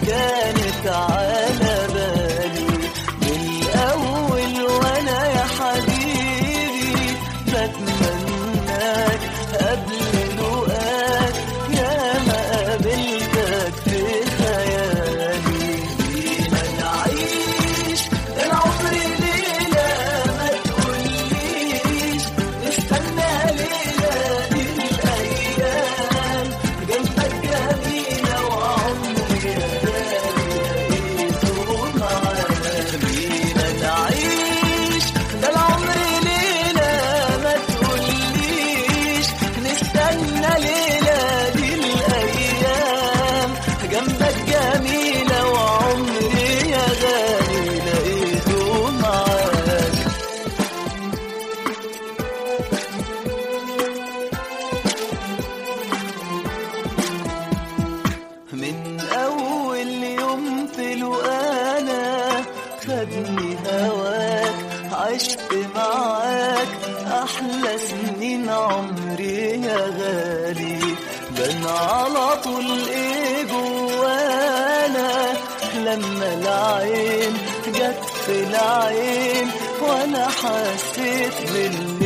كانت على بالي من الأول وأنا يا حبيبي بتمناك قبل لقاك يا ما قابلتك في خيالي فينا نعيش العمر ليلة ما تقوليش استنى ليلة دي الأيام جنبك جميلة وعمري يا غالي لقيته معاك فينا نعيش ده العمر ليلة ما تقوليش نستنى ليلة دي الأيام جنبك جميلة وعمري يا غالي لقيته معاك من أول يوم في الوقانا خدني هواك عشت معاك أحلى سنين عمري يا غالي بان على طول إيه جوانا لما العين جت في العين وأنا حسيت بال